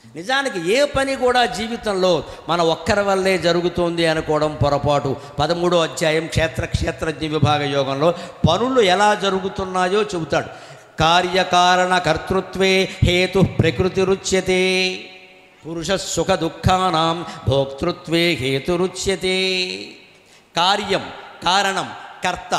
నిజానికి ఏ పని కూడా జీవితంలో మన ఒక్కరి వల్లే జరుగుతోంది అనుకోవడం పొరపాటు పదమూడో అధ్యాయం క్షేత్ర క్షేత్రజ్ఞ విభాగ యోగంలో పనులు ఎలా జరుగుతున్నాయో చెబుతాడు కార్యకారణ కర్తృత్వే హేతు ప్రకృతి రుచ్యతే పురుష సుఖ దుఃఖానాం భోక్తృత్వే హేతురుచ్యతే కార్యం కారణం కర్త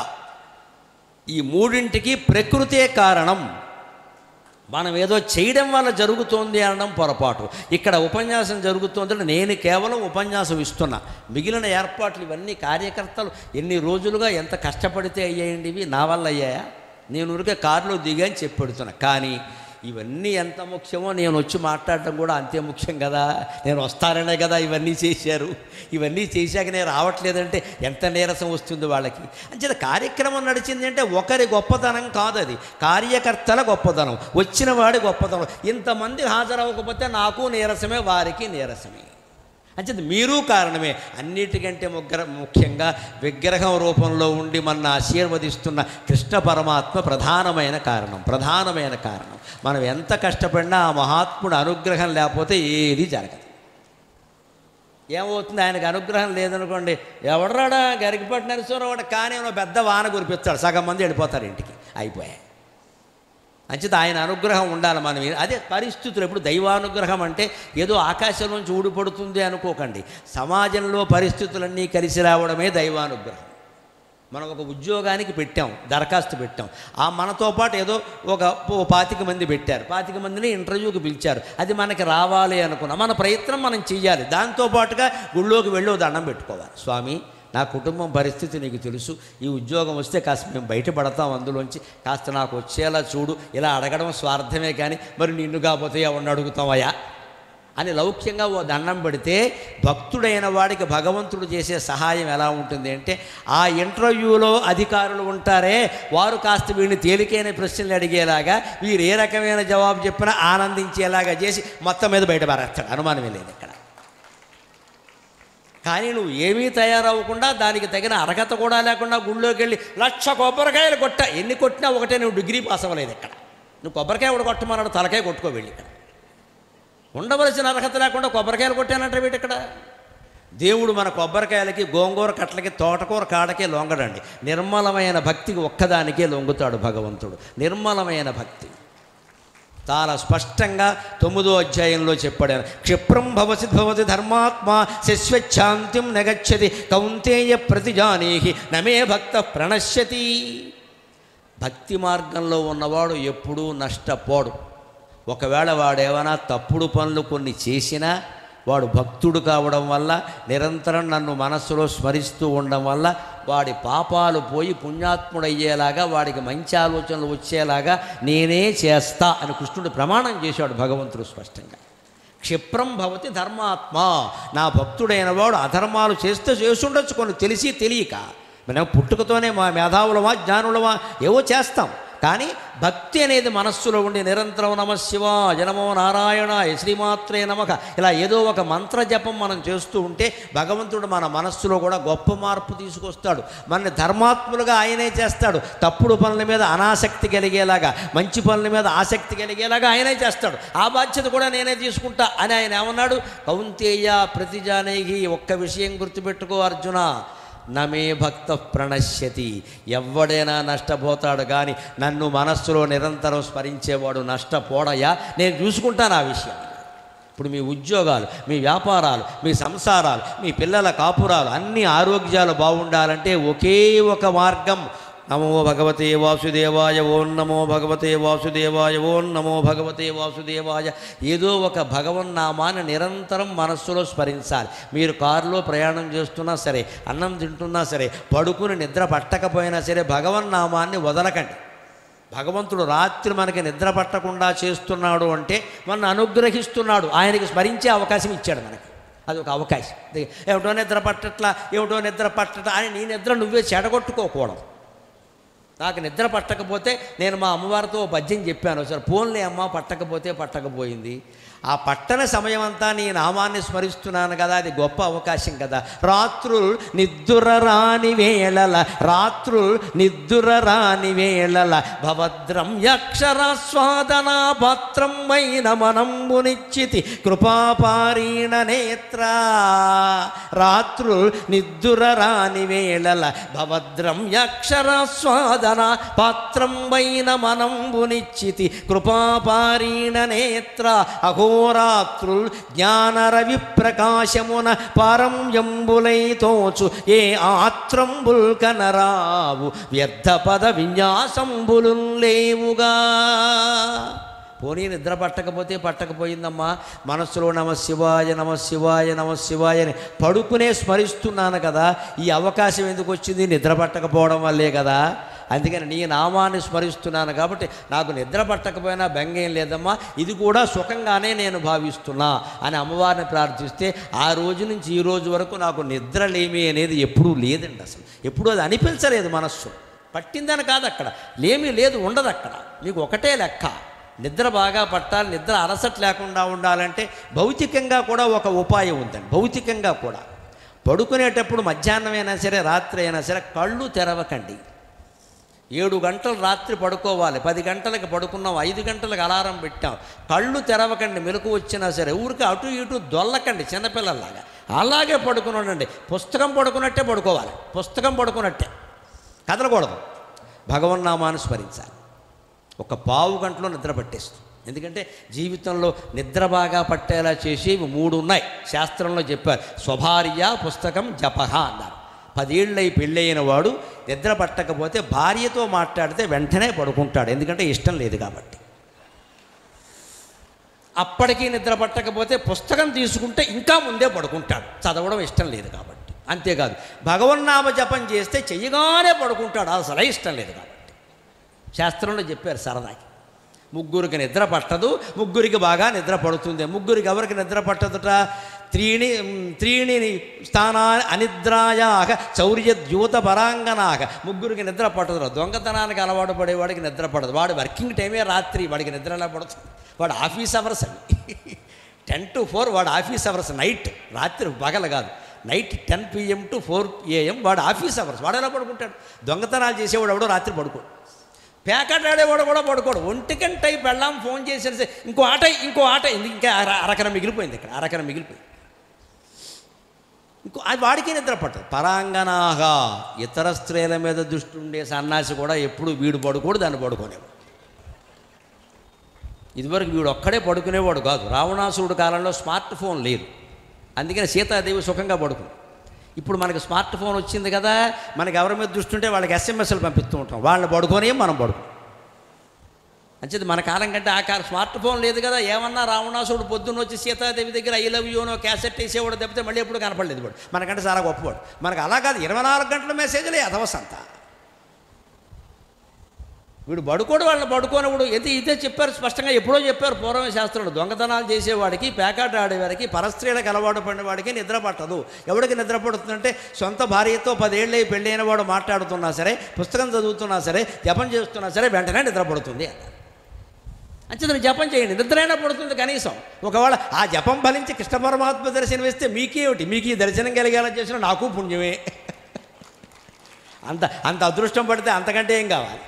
ఈ మూడింటికి ప్రకృతే కారణం మనం ఏదో చేయడం వల్ల జరుగుతోంది అనడం పొరపాటు ఇక్కడ ఉపన్యాసం జరుగుతోందంటే నేను కేవలం ఉపన్యాసం ఇస్తున్నా మిగిలిన ఏర్పాట్లు ఇవన్నీ కార్యకర్తలు ఎన్ని రోజులుగా ఎంత కష్టపడితే అయ్యాయండి ఇవి నా వల్ల అయ్యాయా నేను ఊరికే కారులో దిగాని చెప్పి పెడుతున్నా కానీ ఇవన్నీ ఎంత ముఖ్యమో నేను వచ్చి మాట్లాడటం కూడా అంతే ముఖ్యం కదా నేను వస్తాననే కదా ఇవన్నీ చేశారు ఇవన్నీ చేశాక నేను రావట్లేదంటే ఎంత నీరసం వస్తుంది వాళ్ళకి అంచేత కార్యక్రమం నడిచింది అంటే ఒకరి గొప్పతనం కాదు అది కార్యకర్తల గొప్పతనం వచ్చిన వాడి గొప్పతనం ఇంతమంది హాజరవ్వకపోతే నాకు నీరసమే వారికి నీరసమే అంచేత మీరు కారణమే అన్నిటికంటే ముగ్గుర ముఖ్యంగా విగ్రహం రూపంలో ఉండి మన ఆశీర్వదిస్తున్న కృష్ణ పరమాత్మ ప్రధానమైన కారణం ప్రధానమైన కారణం మనం ఎంత కష్టపడినా ఆ మహాత్ముడు అనుగ్రహం లేకపోతే ఏది జరగదు ఏమవుతుంది ఆయనకు అనుగ్రహం లేదనుకోండి ఎవడరాడా గరికిపట్టి నరసింహరావు కానీ ఏమో పెద్ద వాన కురిపిస్తాడు సగం మంది వెళ్ళిపోతారు ఇంటికి అయిపోయాయి అంచేత ఆయన అనుగ్రహం ఉండాలి మనం అదే పరిస్థితులు ఎప్పుడు దైవానుగ్రహం అంటే ఏదో ఆకాశం నుంచి ఊడిపడుతుంది అనుకోకండి సమాజంలో పరిస్థితులన్నీ కలిసి రావడమే దైవానుగ్రహం మనం ఒక ఉద్యోగానికి పెట్టాం దరఖాస్తు పెట్టాం ఆ మనతో పాటు ఏదో ఒక ఓ పాతిక మంది పెట్టారు పాతిక మందిని ఇంటర్వ్యూకి పిలిచారు అది మనకి రావాలి అనుకున్నాం మన ప్రయత్నం మనం చెయ్యాలి దాంతోపాటుగా గుళ్ళోకి వెళ్ళి ఓ దండం పెట్టుకోవాలి స్వామి నా కుటుంబం పరిస్థితి నీకు తెలుసు ఈ ఉద్యోగం వస్తే కాస్త మేము బయటపడతాం అందులోంచి కాస్త నాకు వచ్చేలా చూడు ఇలా అడగడం స్వార్థమే కానీ మరి నిన్ను కాకపోతే ఎవరిని అడుగుతావయ్యా అని లౌక్యంగా ఓ దండం పెడితే భక్తుడైన వాడికి భగవంతుడు చేసే సహాయం ఎలా ఉంటుంది అంటే ఆ ఇంటర్వ్యూలో అధికారులు ఉంటారే వారు కాస్త వీడిని తేలికైన ప్రశ్నలు అడిగేలాగా వీరు ఏ రకమైన జవాబు చెప్పినా ఆనందించేలాగా చేసి మొత్తం మీద బయట పారేస్తాడు అనుమానమే లేదు ఇక్కడ కానీ నువ్వు ఏమీ తయారవ్వకుండా దానికి తగిన అర్హత కూడా లేకుండా గుళ్ళోకి వెళ్ళి లక్ష కొబ్బరికాయలు కొట్ట ఎన్ని కొట్టినా ఒకటే నువ్వు డిగ్రీ పాస్ అవ్వలేదు ఇక్కడ నువ్వు కొబ్బరికాయ కూడా కొట్టమన్నాడు తలకాయ కొట్టుకో వెళ్ళి ఇక్కడ ఉండవలసిన అర్హత లేకుండా కొబ్బరికాయలు కొట్టానంటే వీటి ఇక్కడ దేవుడు మన కొబ్బరికాయలకి గోంగూర కట్లకి తోటకూర కాడకే లొంగడండి నిర్మలమైన భక్తికి ఒక్కదానికే లొంగుతాడు భగవంతుడు నిర్మలమైన భక్తి చాలా స్పష్టంగా తొమ్మిదో అధ్యాయంలో చెప్పాడు ఆయన. క్షిప్రం భవసి భవతి ధర్మాత్మ శశ్వచ్ఛాంతిం నగచ్చతి కౌంతేయ ప్రతిజానీహి నమే భక్త ప్రణశ్యతి భక్తి మార్గంలో ఉన్నవాడు ఎప్పుడూ నష్టపోడు ఒకవేళ వాడేమైనా తప్పుడు పనులు కొన్ని చేసినా వాడు భక్తుడు కావడం వల్ల నిరంతరం నన్ను మనస్సులో స్మరిస్తూ ఉండడం వల్ల వాడి పాపాలు పోయి పుణ్యాత్ముడయ్యేలాగా వాడికి మంచి ఆలోచనలు వచ్చేలాగా నేనే చేస్తా అని కృష్ణుడు ప్రమాణం చేశాడు భగవంతుడు స్పష్టంగా క్షిప్రం భవతి ధర్మాత్మ నా భక్తుడైన వాడు అధర్మాలు చేస్తే చేసుండొచ్చు కొన్ని తెలిసి తెలియక మనం పుట్టుకతోనే మా మేధావులమా జ్ఞానులమా ఏవో చేస్తాం కానీ భక్తి అనేది మనస్సులో ఉండి నిరంతరం నమ శివ జనమో నారాయణ శ్రీమాత్రే నమక ఇలా ఏదో ఒక మంత్ర జపం మనం చేస్తూ ఉంటే భగవంతుడు మన మనస్సులో కూడా గొప్ప మార్పు తీసుకొస్తాడు మనని ధర్మాత్ములుగా ఆయనే చేస్తాడు తప్పుడు పనుల మీద అనాసక్తి కలిగేలాగా మంచి పనుల మీద ఆసక్తి కలిగేలాగా ఆయనే చేస్తాడు ఆ బాధ్యత కూడా నేనే తీసుకుంటా అని ఆయన ఏమన్నాడు కౌంతేయ ప్రతిజానేగి ఒక్క విషయం గుర్తుపెట్టుకో అర్జున నమే భక్త ప్రణశ్యతి ఎవడైనా నష్టపోతాడు కానీ నన్ను మనస్సులో నిరంతరం స్మరించేవాడు నష్టపోడయా నేను చూసుకుంటాను ఆ విషయం ఇప్పుడు మీ ఉద్యోగాలు మీ వ్యాపారాలు మీ సంసారాలు మీ పిల్లల కాపురాలు అన్ని ఆరోగ్యాలు బాగుండాలంటే ఒకే ఒక మార్గం నమో భగవతే వాసుదేవాయ ఓం నమో భగవతే వాసుదేవాయ ఓం నమో భగవతే వాసుదేవాయ ఏదో ఒక భగవన్నామాన్ని నిరంతరం మనస్సులో స్మరించాలి మీరు కారులో ప్రయాణం చేస్తున్నా సరే అన్నం తింటున్నా సరే పడుకుని నిద్ర పట్టకపోయినా సరే భగవన్నామాన్ని వదలకండి భగవంతుడు రాత్రి మనకి నిద్ర పట్టకుండా చేస్తున్నాడు అంటే మన అనుగ్రహిస్తున్నాడు ఆయనకి స్మరించే అవకాశం ఇచ్చాడు మనకి అది ఒక అవకాశం ఇది ఏమిటో నిద్ర పట్టట్లా ఏమిటో నిద్ర పట్టట్లా అని నీ నిద్ర నువ్వే చెడగొట్టుకోకూడదు నాకు నిద్ర పట్టకపోతే నేను మా అమ్మవారితో ఓ పద్యం చెప్పాను సార్ పోన్లే అమ్మ పట్టకపోతే పట్టకపోయింది ఆ పట్టణ సమయం అంతా నీ నామాన్ని స్మరిస్తున్నాను కదా అది గొప్ప అవకాశం కదా రాత్రుల్ నిద్దుర రాని వేళల రాత్రుల్ నిద్దుర రాని వేళల భవద్రం యక్షరాస్వాదనా పాత్రమైన మనంబునిచ్చితి కృపాపారీణ నేత్ర రాత్రుల్ నిద్దుర రాని వేళల భవద్రం యక్షరాస్వాదన పాత్రమైన మనంబునిచ్చితి కృపాపారీణ నేత్ర అహోరాత్రుల్ జ్ఞానరవి ప్రకాశమున పారంయంబులై తోచు ఏ ఆత్రంబుల్ కనరావు వ్యర్థ పద విన్యాసంబులు లేవుగా పోనీ నిద్ర పట్టకపోతే పట్టకపోయిందమ్మా మనస్సులో నమ శివాయ నమ శివాయ నమ శివాయ అని పడుకునే స్మరిస్తున్నాను కదా ఈ అవకాశం ఎందుకు వచ్చింది నిద్ర పట్టకపోవడం వల్లే కదా అందుకని నీ నామాన్ని స్మరిస్తున్నాను కాబట్టి నాకు నిద్ర పట్టకపోయినా బెంగేం లేదమ్మా ఇది కూడా సుఖంగానే నేను భావిస్తున్నా అని అమ్మవారిని ప్రార్థిస్తే ఆ రోజు నుంచి ఈ రోజు వరకు నాకు నిద్రలేమి అనేది ఎప్పుడూ లేదండి అసలు ఎప్పుడూ అది అనిపించలేదు మనస్సు పట్టిందని కాదు అక్కడ లేమి లేదు ఉండదు అక్కడ మీకు ఒకటే లెక్క నిద్ర బాగా పట్టాలి నిద్ర అలసట లేకుండా ఉండాలంటే భౌతికంగా కూడా ఒక ఉపాయం ఉందండి భౌతికంగా కూడా పడుకునేటప్పుడు మధ్యాహ్నం అయినా సరే రాత్రి అయినా సరే కళ్ళు తెరవకండి ఏడు గంటలు రాత్రి పడుకోవాలి పది గంటలకు పడుకున్నాం ఐదు గంటలకు అలారం పెట్టాం కళ్ళు తెరవకండి మెలకు వచ్చినా సరే ఊరికి అటు ఇటు దొల్లకండి చిన్నపిల్లల్లాగా అలాగే పడుకుని ఉండండి పుస్తకం పడుకున్నట్టే పడుకోవాలి పుస్తకం పడుకున్నట్టే కదలకూడదు భగవన్నామాన్ని స్మరించాలి ఒక పావు గంటలో నిద్ర పట్టేస్తుంది ఎందుకంటే జీవితంలో నిద్ర బాగా పట్టేలా చేసేవి మూడు ఉన్నాయి శాస్త్రంలో చెప్పారు స్వభార్య పుస్తకం జపహ అన్నారు పదేళ్ళై పెళ్ళైన వాడు నిద్ర పట్టకపోతే భార్యతో మాట్లాడితే వెంటనే పడుకుంటాడు ఎందుకంటే ఇష్టం లేదు కాబట్టి అప్పటికీ నిద్ర పట్టకపోతే పుస్తకం తీసుకుంటే ఇంకా ముందే పడుకుంటాడు చదవడం ఇష్టం లేదు కాబట్టి అంతేకాదు భగవన్నామ జపం చేస్తే చెయ్యగానే పడుకుంటాడు అసలే ఇష్టం లేదు కాబట్టి శాస్త్రంలో చెప్పారు సరదాకి ముగ్గురికి నిద్ర పట్టదు ముగ్గురికి బాగా నిద్ర పడుతుంది ముగ్గురికి ఎవరికి నిద్ర పట్టదుట త్రీణి త్రీణి స్థానా అనిద్రాయాక చౌర్యద్యూత పరాంగనాక ముగ్గురికి నిద్ర పట్టదు దొంగతనానికి అలవాటు పడేవాడికి నిద్ర పడదు వాడు వర్కింగ్ టైమే రాత్రి వాడికి నిద్ర ఎలా పడుతుంది వాడు ఆఫీస్ అవర్స్ అండి టెన్ టు ఫోర్ వాడు ఆఫీస్ అవర్స్ నైట్ రాత్రి పగలు కాదు night ten PM to four AM వాడు ఆఫీస్ అవర్స్ వాడు ఎలా పడుకుంటాడు దొంగతనాలు చేసేవాడు ఎవడో రాత్రి పడుకోడు పేకాట ఆడేవాడు కూడా పడుకోడు ఒంటికంట పెళ్ళాం ఫోన్ చేసేసి ఇంకో ఆట ఇంకో ఆట ఎందుకు ఇంకా అర అరకర మిగిలిపోయింది ఇక్కడ అరకర మిగిలిపోయింది ఇంకో అది వాడికి నిద్ర పట్టదు పరాంగనాగా ఇతర స్త్రీల మీద దృష్టి ఉండే సన్నాసి కూడా ఎప్పుడు వీడు పడుకోడు దాన్ని పడుకోనేవాడు ఇదివరకు వీడు ఒక్కడే పడుకునేవాడు కాదు రావణాసురుడు కాలంలో స్మార్ట్ ఫోన్ లేదు అందుకని సీతాదేవి సుఖంగా పడుకుంది ఇప్పుడు మనకి స్మార్ట్ ఫోన్ వచ్చింది కదా మనకి ఎవరి మీద దృష్టి ఉంటే వాళ్ళకి ఎస్ఎంఎస్లు పంపిస్తూ ఉంటాం వాళ్ళని పడుకొని మనం పడుకో అంచేది మన కాలం కంటే ఆ కాలం స్మార్ట్ ఫోన్ లేదు కదా ఏమన్నా రావణాసుడు పొద్దున్న వచ్చి సీతాదేవి దగ్గర ఐ లవ్ యూనో క్యాసెట్ వేసేవాడు తప్పితే మళ్ళీ ఎప్పుడు కనపడలేదు వాడు మనకంటే చాలా గొప్పవాడు మనకు అలా కాదు ఇరవై నాలుగు గంటల మెసేజ్లే అధవసంత వీడు పడుకోడు వాళ్ళని పడుకోనివాడు అయితే ఇదే చెప్పారు స్పష్టంగా ఎప్పుడో చెప్పారు పూర్వ శాస్త్రంలో దొంగతనాలు చేసేవాడికి పేకాట ఆడేవాడికి పరస్త్రీలకు అలవాటు పడిన వాడికి నిద్ర పట్టదు ఎవడికి నిద్ర పడుతుందంటే సొంత భార్యతో పదేళ్ళై పెళ్ళైన వాడు మాట్లాడుతున్నా సరే పుస్తకం చదువుతున్నా సరే జపం చేస్తున్నా సరే వెంటనే నిద్ర పడుతుంది అన్నారు అంచేతను జపం చేయండి నిద్రైనా పడుతుంది కనీసం ఒకవేళ ఆ జపం ఫలించి కృష్ణ పరమాత్మ దర్శనం వేస్తే మీకేమిటి మీకు ఈ దర్శనం కలిగేలా చేసిన నాకు పుణ్యమే అంత అంత అదృష్టం పడితే అంతకంటే ఏం కావాలి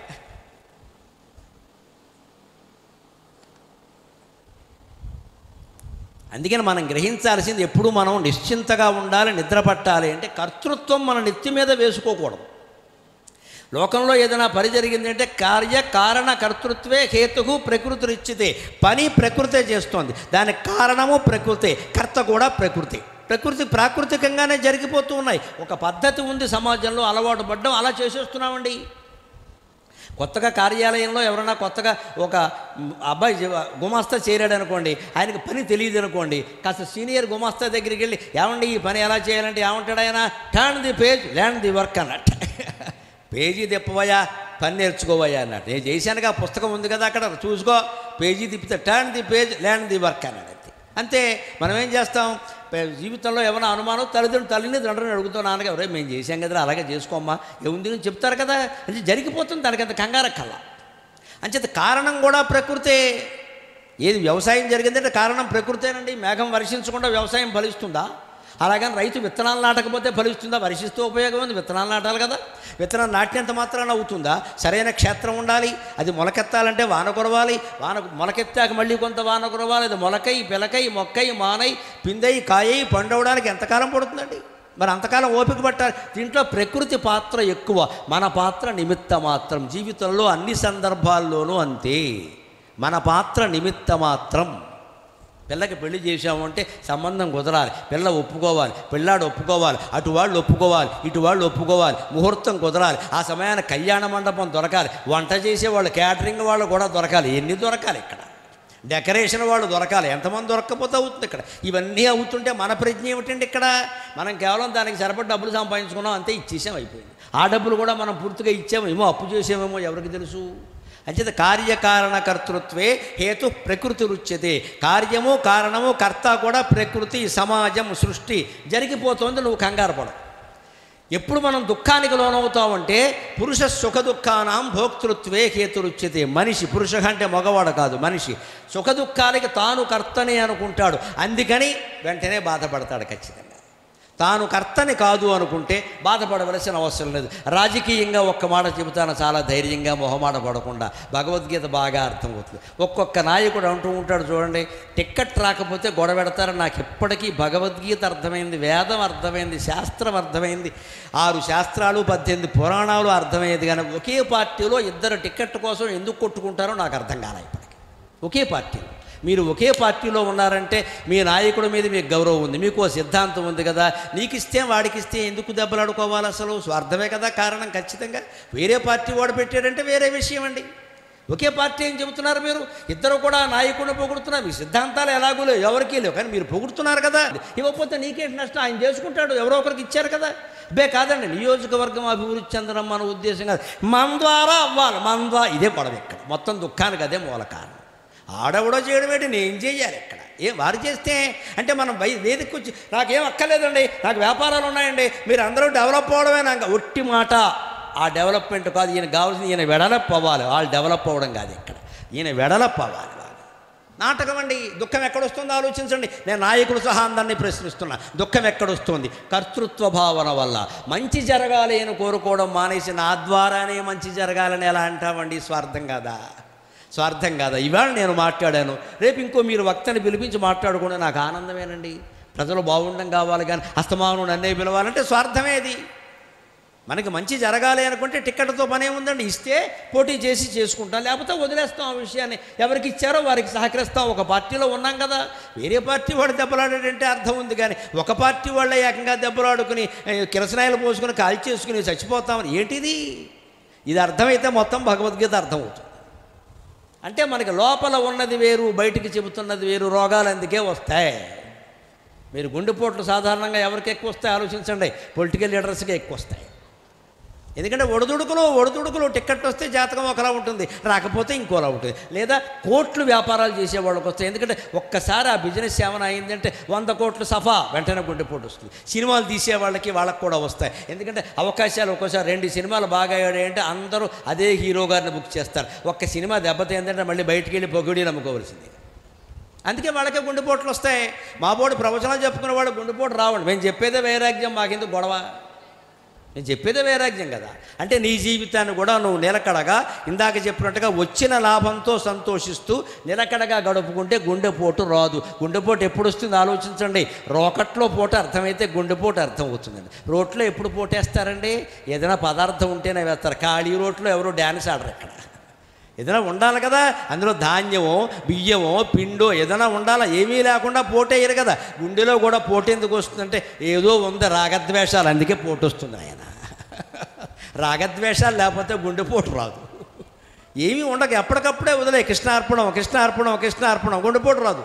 అందుకని మనం గ్రహించాల్సింది ఎప్పుడు మనం నిశ్చింతగా ఉండాలి నిద్ర పట్టాలి అంటే కర్తృత్వం మన నెత్తి మీద వేసుకోకూడదు లోకంలో ఏదైనా పని జరిగింది అంటే కార్య కారణ కర్తృత్వే హేతుకు ప్రకృతి ఇచ్చితే పని ప్రకృతే చేస్తోంది దానికి కారణము ప్రకృతే కర్త కూడా ప్రకృతి ప్రకృతి ప్రాకృతికంగానే జరిగిపోతూ ఉన్నాయి ఒక పద్ధతి ఉంది సమాజంలో అలవాటు పడ్డం అలా చేసేస్తున్నామండి కొత్తగా కార్యాలయంలో ఎవరైనా కొత్తగా ఒక అబ్బాయి జ- గుమాస్తా చేరాడు అనుకోండి ఆయనకు పని తెలియదు అనుకోండి కాస్త సీనియర్ గుమాస్తా దగ్గరికి వెళ్ళి ఏమండి ఈ పని ఎలా చేయాలంటే ఏమంటాడు ఆయన turn the page land the work అన్నట్టు పేజీ తిప్పవయ్యా పని నేర్చుకోవయ్యా అన్నట్టు నేను చేశానుగా ఆ పుస్తకం ఉంది కదా అక్కడ చూసుకో పేజీ తిప్పితే turn the page land the work అన్నాడు అంతే అంతే మనం ఏం చేస్తాం పే- జీవితంలో ఏమైనా అనుమానం తల్లిదండ్రులు తల్లిని తండ్రిని అడుగుతాం నాన్నగారు "ఒరేయ్, మేము చేసాం కదా అలాగే చేసుకోమ్మా ఏముంది అని చెప్తారు కదా అది జరిగిపోతుంది దానికి అంత కంగార కల్లా అంచేత కారణం కూడా ప్రకృతే ఏది వ్యవసాయం జరిగిందంటే కారణం ప్రకృతేనండి మేఘం వర్షించకుండా వ్యవసాయం ఫలిస్తుందా అలాగని రైతు విత్తనాలు నాటకపోతే ఫలిస్తుందా వర్షిస్తూ ఉపయోగం ఉంది విత్తనాలు నాటాలి కదా విత్తనం నాటినంత మాత్రాన అవుతుందా సరైన క్షేత్రం ఉండాలి అది మొలకెత్తాలంటే వాన కురవాలి వాన మొలకెత్తాక మళ్ళీ కొంత వాన కురవాలి అది మొలకై పిలకై మొక్కై మానై పిందై కాయై పండవడానికి ఎంతకాలం పడుతుందండి మరి అంతకాలం ఓపిక పట్టాలి దీంట్లో ప్రకృతి పాత్ర ఎక్కువ మన పాత్ర నిమిత్త మాత్రం జీవితంలో అన్ని సందర్భాల్లోనూ అంతే మన పాత్ర నిమిత్త మాత్రం పిల్లకి పెళ్లి చేశాము అంటే సంబంధం కుదరాలి పిల్ల ఒప్పుకోవాలి పిల్లాడు ఒప్పుకోవాలి అటు వాళ్ళు ఒప్పుకోవాలి ఇటు వాళ్ళు ఒప్పుకోవాలి ముహూర్తం కుదరాలి ఆ సమయాన్ని కళ్యాణ మండపం దొరకాలి వంట చేసే వాళ్ళు క్యాటరింగ్ వాళ్ళు కూడా దొరకాలి ఎన్ని దొరకాలి ఇక్కడ డెకరేషన్ వాళ్ళు దొరకాలి ఎంతమంది దొరకకపోతే అవుతుంది ఇక్కడ ఇవన్నీ అవుతుంటే మన ప్రజ్ఞ ఏమిటండి ఇక్కడ మనం కేవలం దానికి సరిపడి డబ్బులు సంపాదించుకున్నాం అంతే ఇచ్చేసాం అయిపోయింది ఆ డబ్బులు కూడా మనం పూర్తిగా ఇచ్చామో ఏమో అప్పు చేసామేమో ఎవరికి తెలుసు అంచేత కార్యకారణ కర్తృత్వే హేతు ప్రకృతి రుచ్యతే కార్యము కారణము కర్త కూడా ప్రకృతి సమాజం సృష్టి జరిగిపోతుంది నువ్వు కంగారు పడవు ఎప్పుడు మనం దుఃఖానికి లోనవుతామంటే పురుష సుఖ దుఃఖానాం భోక్తృత్వే హేతురుచ్యతే మనిషి పురుష అంటే మగవాడు కాదు మనిషి సుఖ దుఃఖాలకి తాను కర్తని అనుకుంటాడు అందుకని వెంటనే బాధపడతాడు ఖచ్చితంగా తాను కర్తని కాదు అనుకుంటే బాధపడవలసిన అవసరం లేదు రాజకీయంగా ఒక్క మాట చెబుతాను చాలా ధైర్యంగా మొహమాట పడకుండా భగవద్గీత బాగా అర్థమవుతుంది ఒక్కొక్క నాయకుడు అంటూ ఉంటాడు చూడండి టిక్కెట్ రాకపోతే గొడవ పెడతారని నాకు ఇప్పటికీ భగవద్గీత అర్థమైంది వేదం అర్థమైంది శాస్త్రం అర్థమైంది ఆరు శాస్త్రాలు పద్దెనిమిది పురాణాలు అర్థమయ్యేది కానీ ఒకే పార్టీలో ఇద్దరు టిక్కెట్ కోసం ఎందుకు కొట్టుకుంటారో నాకు అర్థం కాలే ఇప్పటికి ఒకే పార్టీలో మీరు ఒకే పార్టీలో ఉన్నారంటే మీ నాయకుడి మీద మీకు గౌరవం ఉంది మీకు ఓ సిద్ధాంతం ఉంది కదా నీకు ఇస్తే వాడికి ఇస్తే ఎందుకు దెబ్బలాడుకోవాలి అసలు స్వార్థమే కదా కారణం ఖచ్చితంగా వేరే పార్టీ వాడు పెట్టాడంటే వేరే విషయం అండి ఒకే పార్టీ ఏం చెబుతున్నారు మీరు ఇద్దరు కూడా నాయకుడిని పొగుడుతున్నారు మీ సిద్ధాంతాలు ఎలాగూ లేవు ఎవరికీ లేవు కానీ మీరు పొగుడుతున్నారు కదా ఇవ్వకపోతే నీకేంటి నష్టం ఆయన చేసుకుంటాడు ఎవరో ఒకరికి ఇచ్చారు కదా బే కాదండి నియోజకవర్గం అభివృద్ధి చెందడం మన ఉద్దేశం కాదు మన ద్వారా అవ్వాలి మన ద్వారా ఇదే గొడవ ఇక్కడ మొత్తం దుఃఖానికి అదే మూల కారణం ఆడెవడో చేయడం ఏంటి నేను చేయాలి ఇక్కడ ఏం వారు చేస్తే అంటే మనం వై వేదికకు వచ్చి నాకేం అక్కర్లేదండి నాకు వ్యాపారాలు ఉన్నాయండి మీరు అందరూ డెవలప్ అవ్వడమే నాకు ఒట్టి మాట ఆ డెవలప్మెంట్ కాదు ఈయన కావాల్సింది ఈయన వెడలప్ అవ్వాలి వాళ్ళు డెవలప్ అవ్వడం కాదు ఇక్కడ ఈయన వెడలప్ అవ్వాలి వాళ్ళు నాటకం అండి దుఃఖం ఎక్కడొస్తుందో ఆలోచించండి నేను నాయకుడు సహా అందరినీ ప్రశ్నిస్తున్నా దుఃఖం ఎక్కడొస్తుంది కర్తృత్వ భావన వల్ల మంచి జరగాలి అని కోరుకోవడం మానేసి నా ద్వారానే మంచి జరగాలని ఎలా అంటామండి స్వార్థం కాదా స్వార్థం కాదా ఇవాళ నేను మాట్లాడాను రేపు ఇంకో మీరు వక్తని పిలిపించి మాట్లాడుకుంటే నాకు ఆనందమేనండి ప్రజలు బాగుండడం కావాలి కానీ అస్తమానం నన్నే పిలవాలంటే స్వార్థమే అది మనకి మంచి జరగాలి అనుకుంటే టిక్కెట్తో పనే ఉందండి ఇస్తే పోటీ చేసి చేసుకుంటాం లేకపోతే వదిలేస్తాం ఆ విషయాన్ని ఎవరికి ఇచ్చారో వారికి సహకరిస్తాం ఒక పార్టీలో ఉన్నాం కదా వేరే పార్టీ వాడు దెబ్బలాడాడంటే అర్థం ఉంది కానీ ఒక పార్టీ వాళ్ళే ఏకంగా దెబ్బలాడుకుని ఏ, కిరసనాయలు పోసుకుని కాల్చేసుకుని చచ్చిపోతామని ఏంటిది ఇది అర్థమైతే మొత్తం భగవద్గీత అర్థమవుతుంది అంటే మనకి లోపల ఉన్నది వేరు బయటికి చెబుతున్నది వేరు రోగాలు అందుకే వస్తాయి మీరు గుండెపోట్లు సాధారణంగా ఎవరికి ఎక్కువ వస్తాయి ఆలోచించండి పొలిటికల్ లీడర్స్కి ఎక్కువ వస్తాయి ఎందుకంటే ఒడిదుడుకులు ఒడిదుడుకులు టిక్కెట్ వస్తే జాతకం ఒకలా ఉంటుంది రాకపోతే ఇంకోలా ఉంటుంది లేదా కోట్లు వ్యాపారాలు చేసే వాళ్ళకి వస్తాయి ఎందుకంటే ఒక్కసారి ఆ బిజినెస్ ఏమైనా అయిందంటే వంద కోట్లు సఫా వెంటనే గుండెపోటు వస్తుంది సినిమాలు తీసే వాళ్ళకి వాళ్ళకి కూడా వస్తాయి ఎందుకంటే అవకాశాలు ఒక్కోసారి రెండు సినిమాలు బాగా అయ్యాయి అంటే అందరూ అదే హీరో గారిని బుక్ చేస్తారు ఒక్క సినిమా దెబ్బతిందంటే మళ్ళీ బయటికి వెళ్ళి పొగిడి నమ్ముకోవాల్సింది అందుకే వాళ్ళకే గుండెపోట్లు వస్తాయి మా బోర్డు ప్రవచనాలు చెప్పుకునే వాడు గుండెపోటు రావండి మేము చెప్పేదే వైరాగ్యం మాకెందుకు గొడవ నేను చెప్పేదే వైరాగ్యం కదా అంటే నీ జీవితాన్ని కూడా నువ్వు నిలకడగా ఇందాక చెప్పినట్టుగా వచ్చిన లాభంతో సంతోషిస్తూ నిలకడగా గడుపుకుంటే గుండెపోటు రాదు గుండెపోటు ఎప్పుడు వస్తుంది ఆలోచించండి రోకట్లో పోటు అర్థమైతే గుండెపోటు అర్థం అవుతుందండి రోట్లో ఎప్పుడు పోటేస్తారండి ఏదైనా పదార్థం ఉంటేనే వేస్తారు ఖాళీ రోట్లో ఎవరు డ్యాన్స్ ఆడరు ఇక్కడ ఏదైనా ఉండాలి కదా అందులో ధాన్యమో బియ్యమో పిండో ఏదైనా ఉండాలా ఏమీ లేకుండా పోటేయరు కదా గుండెలో కూడా పోటు ఎందుకు వస్తుందంటే ఏదో ఉంది రాగద్వేషాలు అందుకే పోటు వస్తుంది ఆయన రాగద్వేషాలు లేకపోతే గుండెపోటు రాదు ఏమీ ఉండక ఎప్పటికప్పుడే వదిలే కృష్ణార్పణం కృష్ణార్పణం కృష్ణార్పణం గుండెపోటు రాదు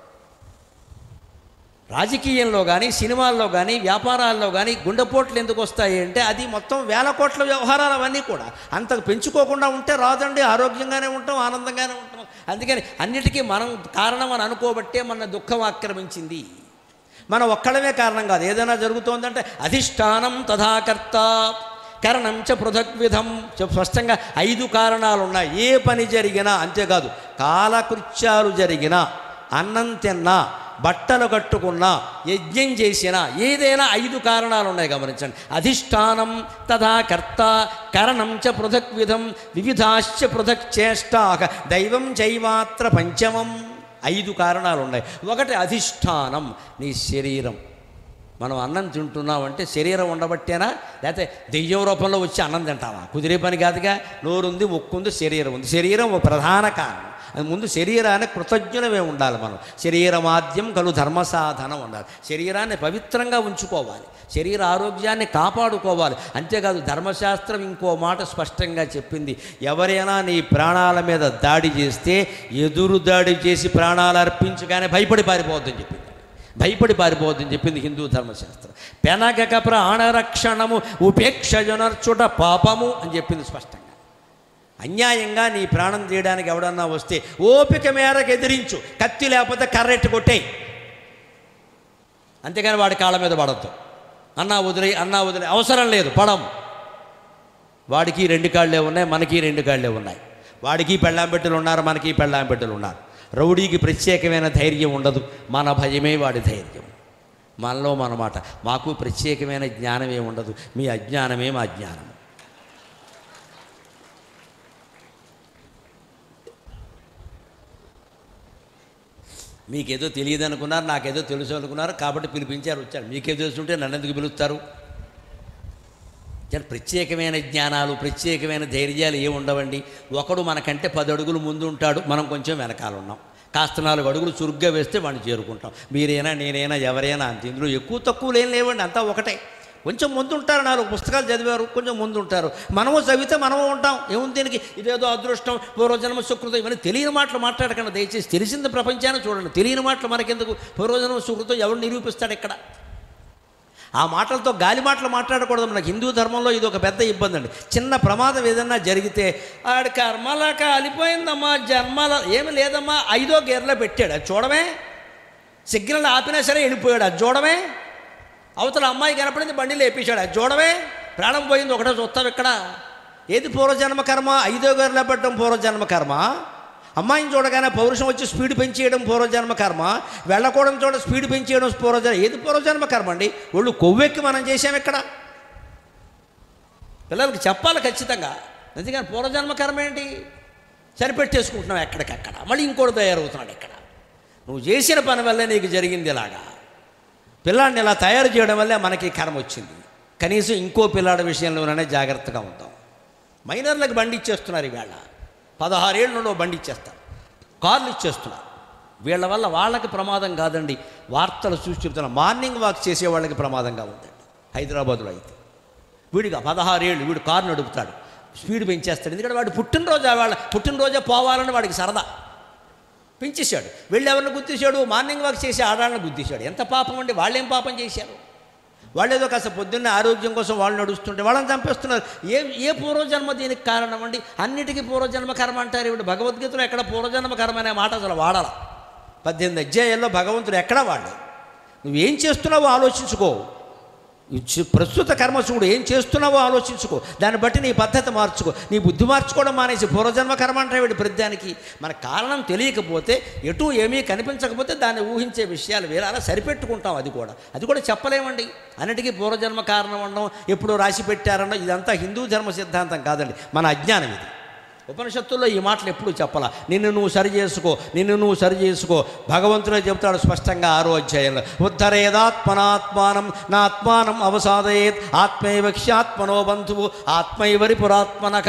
రాజకీయంలో కానీ సినిమాల్లో కానీ వ్యాపారాల్లో కానీ గుండెపోట్లు ఎందుకు వస్తాయి అంటే అది మొత్తం వేల కోట్ల వ్యవహారాలు అవన్నీ కూడా అంతకు పెంచుకోకుండా ఉంటే రాదండి ఆరోగ్యంగానే ఉంటాం ఆనందంగానే ఉంటాం అందుకని అన్నిటికీ మనం కారణం అని అనుకోబట్టే మన దుఃఖం ఆక్రమించింది మనం ఒక్కడమే కారణం కాదు ఏదైనా జరుగుతోందంటే అధిష్టానం తథాకర్త కరణం చ పృథగ్విధం చ స్పష్టంగా ఐదు కారణాలు ఉన్నాయి ఏ పని జరిగినా అంతేకాదు కాలకృత్యాలు జరిగినా అన్నం తిన్నా బట్టలు కట్టుకున్నా యజ్ఞం చేసినా ఏదైనా ఐదు కారణాలు ఉన్నాయి గమనించండి అధిష్టానం తథా కర్త కరణం చ పృథగ్విధం వివిధాశ్చ పృథక్ చేష్టా దైవం చైవాత్ర పంచమం ఐదు కారణాలు ఉన్నాయి ఒకటి అధిష్టానం నీ శరీరం మనం అన్నం తింటున్నామంటే శరీరం ఉండబట్టేనా లేకపోతే దెయ్యం రూపంలో వచ్చి అన్నం తింటావా కుదిరే పని కాదుగా నోరుంది ముక్కుంది శరీరం ఉంది శరీరం ఒక ప్రధాన కారణం అది ముందు శరీరానికి కృతజ్ఞులమే ఉండాలి మనం శరీరమాద్యం కలు ధర్మ సాధనం ఉండాలి శరీరాన్ని పవిత్రంగా ఉంచుకోవాలి శరీర ఆరోగ్యాన్ని కాపాడుకోవాలి అంతేకాదు ధర్మశాస్త్రం ఇంకో మాట స్పష్టంగా చెప్పింది ఎవరైనా నీ ప్రాణాల మీద దాడి చేస్తే ఎదురు దాడి చేసి ప్రాణాలు అర్పించగానే భయపడి పారిపోవద్దని చెప్పింది భయపడి పారిపోవద్దని చెప్పింది హిందూ ధర్మశాస్త్రం పెనగక ప్రాణరక్షణము ఉపేక్షజనర్చుట పాపము అని చెప్పింది స్పష్టంగా అన్యాయంగా నీ ప్రాణం తీయడానికి ఎవడన్నా వస్తే ఓపిక మేరకు ఎదిరించు కత్తి లేకపోతే కర్రెట్టు కొట్టేయి అంతేగాని వాడి కాళ్ళ మీద పడద్దు అన్నా వదిలే అన్నా వదిలే అవసరం లేదు పడం వాడికి రెండు కాళ్ళే ఉన్నాయి మనకి రెండు కాళ్ళే ఉన్నాయి వాడికి పెళ్ళాంబెట్టెలు ఉన్నారు మనకి పెళ్ళాంబెట్టెలు ఉన్నారు రౌడీకి ప్రత్యేకమైన ధైర్యం ఉండదు మన భయమే వాడి ధైర్యం మనలో మన మాట మాకు ప్రత్యేకమైన జ్ఞానమే ఉండదు మీ అజ్ఞానమే మా జ్ఞానం మీకేదో తెలియదు అనుకున్నారు నాకేదో తెలుసు అనుకున్నారు కాబట్టి పిలిపించారు వచ్చారు మీకేదో తెలుసుంటే నన్ను ఎందుకు పిలుస్తారు చాలా ప్రత్యేకమైన జ్ఞానాలు ప్రత్యేకమైన ధైర్యాలు ఏమి ఉండవండి ఒకడు మనకంటే పది అడుగులు ముందు ఉంటాడు మనం కొంచెం వెనకాల ఉన్నాం కాస్త నాలుగు అడుగులు చురుగ్గా వేస్తే వాడిని చేరుకుంటాం మీరైనా నేనైనా ఎవరైనా అంత ఇందులో ఎక్కువ తక్కువలు ఏం లేవండి అంతా ఒకటే కొంచెం ముందు ఉంటారు నాలుగు పుస్తకాలు చదివారు కొంచెం ముందు ఉంటారు మనము చదివితే మనము ఉంటాం ఏముంది దీనికి ఇదేదో అదృష్టం పూర్వజన్మ సుకృతం ఇవన్నీ తెలియని మాటలు మాట్లాడకండి దయచేసి తెలిసింది ప్రపంచాన్ని చూడండి తెలియని మాటలు మనకెందుకు పూర్వజన్మ సుకృతం ఎవరు నిరూపిస్తాడు ఇక్కడ ఆ మాటలతో గాలి మాటలు మాట్లాడకూడదు మనకు హిందూ ధర్మంలో ఇది ఒక పెద్ద ఇబ్బంది అండి చిన్న ప్రమాదం ఏదన్నా జరిగితే ఆడి కర్మలా కాలిపోయిందమ్మా జన్మల ఏమి లేదమ్మా ఐదో గేర్లో పెట్టాడు అది చూడమే సిగ్నల్ ఆపినా సరే వెళ్ళిపోయాడు అది చూడమే అవతల అమ్మాయి కనపడింది బండి లేపేశాడు అది చూడమే ప్రాణం పోయింది ఒకటే చూస్తాం ఇక్కడ ఏది పూర్వజన్మ కర్మ ఐదో గేర్లో పెట్టడం పూర్వజన్మ కర్మ అమ్మాయిని చూడగానే పౌరుషం వచ్చి స్పీడ్ పెంచేయడం పూర్వజన్మ కర్మ వెళ్ళకూడదు చూడ స్పీడ్ పెంచేయడం పూర్వజన్మ ఏది పూర్వజన్మ కర్మ అండి ఒళ్ళు కొవ్వెక్కి మనం చేసాం ఇక్కడ పిల్లలకి చెప్పాలి ఖచ్చితంగా ఎందుకని పూర్వజన్మ కర్మ ఏంటి సరిపెట్టేసుకుంటున్నాం ఎక్కడికక్కడ మళ్ళీ ఇంకోటి తయారవుతున్నాడు ఇక్కడ నువ్వు చేసిన పని వల్లే నీకు జరిగింది ఇలాగా పిల్లాడిని ఇలా తయారు చేయడం వల్లే మనకి కర్మ వచ్చింది కనీసం ఇంకో పిల్లాడి విషయంలోనే జాగ్రత్తగా ఉంటాం మైనర్లకు బండి ఇచ్చేస్తున్నారు ఈవేళ పదహారేళ్ళ నుండి ఓ బండి ఇచ్చేస్తారు కార్లు ఇచ్చేస్తున్నారు వీళ్ళ వల్ల వాళ్ళకి ప్రమాదం కాదండి వార్తలు చూసి చెప్తున్నా మార్నింగ్ వాక్ చేసే వాళ్ళకి ప్రమాదంగా ఉందండి హైదరాబాద్లో అయితే వీడిగా పదహారేళ్ళు వీడు కారు నడుపుతాడు స్పీడ్ పెంచేస్తాడు ఎందుకంటే వాడు పుట్టినరోజు వాళ్ళ పుట్టినరోజే పోవాలని వాడికి సరదా పెంచేశాడు వెళ్ళి ఎవరిని గుర్తించాడు మార్నింగ్ వాక్ చేసి ఆడాళ్ళని గుర్తించాడు ఎంత పాపం అండి వాళ్ళేం పాపం చేశారు వాళ్ళు ఏదో కాస్త పొద్దున్నే ఆరోగ్యం కోసం వాళ్ళు నడుస్తుంటే వాళ్ళని చంపేస్తున్నారు ఏ ఏ పూర్వజన్మ దీనికి కారణం అండి అన్నిటికీ పూర్వజన్మ కర్మ అంటారు ఇప్పుడు భగవద్గీతలో ఎక్కడ పూర్వజన్మ కర్మ అనే మాట అసలు వాడాల పద్దెనిమిది అధ్యాయాల్లో భగవంతుడు ఎక్కడ వాడు నువ్వేం చేస్తున్నావో ఆలోచించుకో ఈ చి- ప్రస్తుత కర్మ చూడు ఏం చేస్తున్నావో ఆలోచించుకో దాన్ని బట్టి నీ పద్ధతి మార్చుకో నీ బుద్ధి మార్చుకోవడం మానేసి పూర్వజన్మ కర్మ అంటే వీడి ప్రతిదానికి మన కారణం తెలియకపోతే ఎటు ఏమీ కనిపించకపోతే దాన్ని ఊహించే విషయాలు వేరే అలా సరిపెట్టుకుంటాం అది కూడా అది కూడా చెప్పలేమండి అన్నిటికీ పూర్వజన్మ కారణం అనడం ఎప్పుడో రాసి పెట్టారనడం ఇదంతా హిందూ ధర్మ సిద్ధాంతం కాదండి మన అజ్ఞానం ఇది ఉపనిషత్తుల్లో ఈ మాటలు ఎప్పుడు చెప్పాల నిన్ను నువ్వు సరి చేసుకో నిన్ను నువ్వు సరి చేసుకో భగవంతుడే చెబుతాడు స్పష్టంగా ఆరో అధ్యాయంలో ఉద్ధరేదాత్మనాత్మానం నా ఆత్మానం అవసాదయేత్ ఆత్మైవక్ష్యాత్మనో బంధువు ఆత్మైవరి పురాత్మనక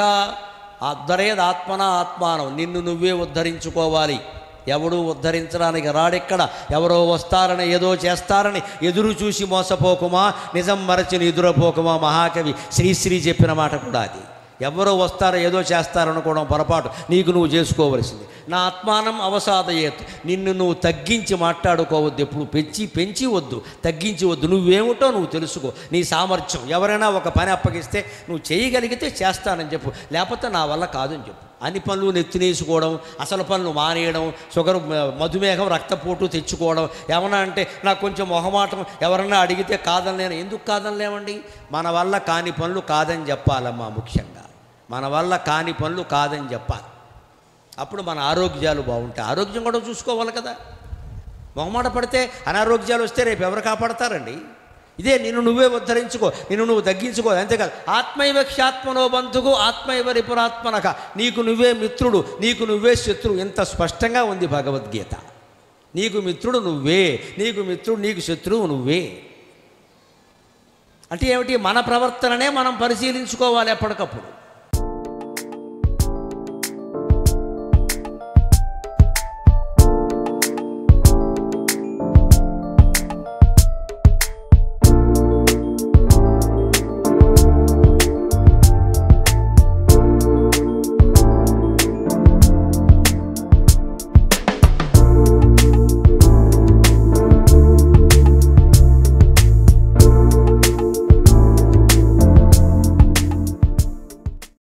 ఉద్ధరేదాత్మన ఆత్మానం నిన్ను నువ్వే ఉద్ధరించుకోవాలి ఎవడు ఉద్ధరించడానికి రాడెక్కడ ఎవరో వస్తారని ఏదో చేస్తారని ఎదురు చూసి మోసపోకుమా నిజం మరచి నిదురపోకుమా మహాకవి శ్రీశ్రీ చెప్పిన మాట కూడా అది ఎవరో వస్తారో ఏదో చేస్తారనుకోవడం పొరపాటు నీకు నువ్వు చేసుకోవలసింది నా ఆత్మానం అవసాదయేత్ నిన్ను నువ్వు తగ్గించి మాట్లాడుకోవద్దు ఎప్పుడు పెంచి పెంచి వద్దు తగ్గించి వద్దు నువ్వేమిటో నువ్వు తెలుసుకో నీ సామర్థ్యం ఎవరైనా ఒక పని అప్పగిస్తే నువ్వు చేయగలిగితే చేస్తానని చెప్పు లేకపోతే నా వల్ల కాదని చెప్పు అన్ని పనులు నెత్తినేసుకోవడం అసలు పనులు మానేయడం షుగర్ మ- మధుమేహం రక్తపోటు తెచ్చుకోవడం ఏమన్నా అంటే నాకు కొంచెం మొహమాటం ఎవరన్నా అడిగితే కాదనలేను ఎందుకు కాదనలేమండి మన వల్ల కాని పనులు కాదని చెప్పాలమ్మా ముఖ్యంగా మన వల్ల కాని పనులు కాదని చెప్పాలి అప్పుడు మన ఆరోగ్యాలు బాగుంటాయి ఆరోగ్యం కూడా చూసుకోవాలి కదా మొహమాట పడితే అనారోగ్యాలు వస్తే రేపు ఎవరు కాపాడతారండి ఇదే నిన్ను నువ్వే ఉద్ధరించుకో నిన్ను నువ్వు తగ్గించుకో అంతేకాదు ఆత్మైవ క్షాత్మనో బంధువు ఆత్మైవ రిపురాత్మనక నీకు నువ్వే మిత్రుడు నీకు నువ్వే శత్రువు ఇంత స్పష్టంగా ఉంది భగవద్గీత నీకు మిత్రుడు నువ్వే నీకు మిత్రుడు నీకు శత్రువు నువ్వే అంటే ఏమిటి మన ప్రవర్తననే మనం పరిశీలించుకోవాలి ఎప్పటికప్పుడు